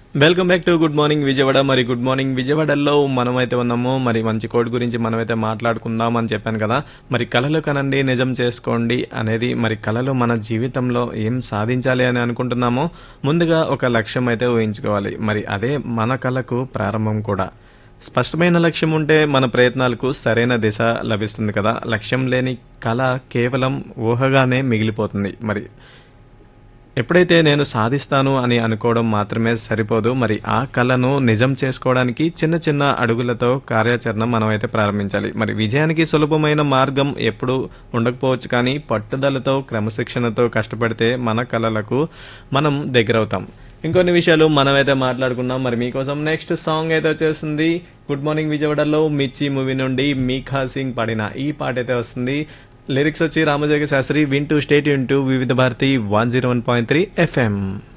welcome back to good morning Vijayawada మరి good morning విజయవాడలో మనమైతే ఉన్నాము మరి మంచి కోడ్ గురించి మనమైతే మాట్లాడుకుందాం అని చెప్పాను కదా మరి కళలు కనండి నిజం చేసుకోండి అనేది మరి కళలు మన జీవితంలో ఏం సాధించాలి అని అనుకుంటున్నామో ముందుగా ఒక లక్ష్యం అయితే ఊహించుకోవాలి మరి అదే మన కళకు ప్రారంభం కూడా స్పష్టమైన లక్ష్యం ఉంటే మన ప్రయత్నాలకు సరైన దిశ లభిస్తుంది కదా లక్ష్యం లేని కళ కేవలం ఊహగానే మిగిలిపోతుంది మరి ఎప్పుడైతే నేను సాధిస్తాను అని అనుకోవడం మాత్రమే సరిపోదు మరి ఆ కళను నిజం చేసుకోవడానికి చిన్న చిన్న అడుగులతో కార్యాచరణ మనం అయితే ప్రారంభించాలి మరి విజయానికి సులభమైన మార్గం ఎప్పుడు ఉండకపోవచ్చు కానీ పట్టుదలతో క్రమశిక్షణతో కష్టపడితే మన కళలకు మనం దగ్గరవుతాం ఇంకొన్ని విషయాలు మనమైతే మాట్లాడుకున్నాం మరి మీకోసం నెక్స్ట్ సాంగ్ అయితే వచ్చేస్తుంది గుడ్ మార్నింగ్ విజయవాడలో మిర్చి మూవీ నుండి మీఖా సింగ్ పాడిన ఈ పాట అయితే వస్తుంది లిరిక్స్ వచ్చి రామజోగ శాస్త్రి వింటూ స్టేట్ ఇంటూ Vividh Bharati one zero one point three FM